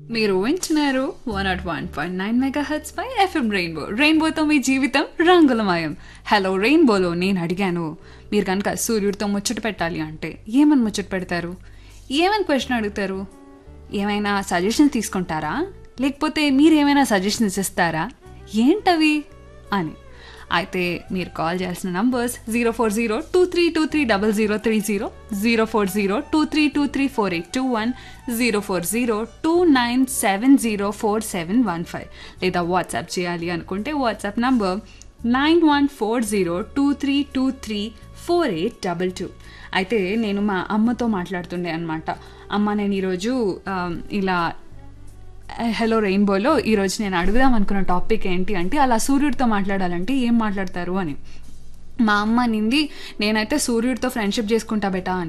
మీరు వింటున్నారు one not one point nine mega hertz పై ఎఫ్ఎం రెయిన్బో రెయిన్బోతో మీ జీవితం రంగులమయం హలో రెయిన్బోలో నేను అడిగాను మీరు కనుక సూర్యుడితో ముచ్చట పెట్టాలి అంటే ఏమని ముచ్చట పెడతారు ఏమని క్వశ్చన్ అడుగుతారు ఏమైనా సజెషన్స్ తీసుకుంటారా లేకపోతే మీరు ఏమైనా సజెషన్స్ ఇస్తారా ఏంటవి అని అయితే మీరు కాల్ చేయాల్సిన numbers zero four zero two three two three double zero three zero zero four zero two three two three four eight two one zero four zero two nine seven zero four seven one five లేదా WhatsApp చేయాలి అనుకుంటే WhatsApp number nine one four zero two three two three four eight double two అయితే నేను మా అమ్మతో మాట్లాడుతుండే అనమాట అమ్మ నేను ఈరోజు ఆ, ఇలా హలో రెయిన్బోలో ఈరోజు నేను అడుగుదాం అనుకున్న టాపిక్ ఏంటి అంటే అలా సూర్యుడితో మాట్లాడాలంటే ఏం మాట్లాడతారు అని మా అమ్మ నింది నేనైతే సూర్యుడితో ఫ్రెండ్షిప్ చేసుకుంటా బెటా అని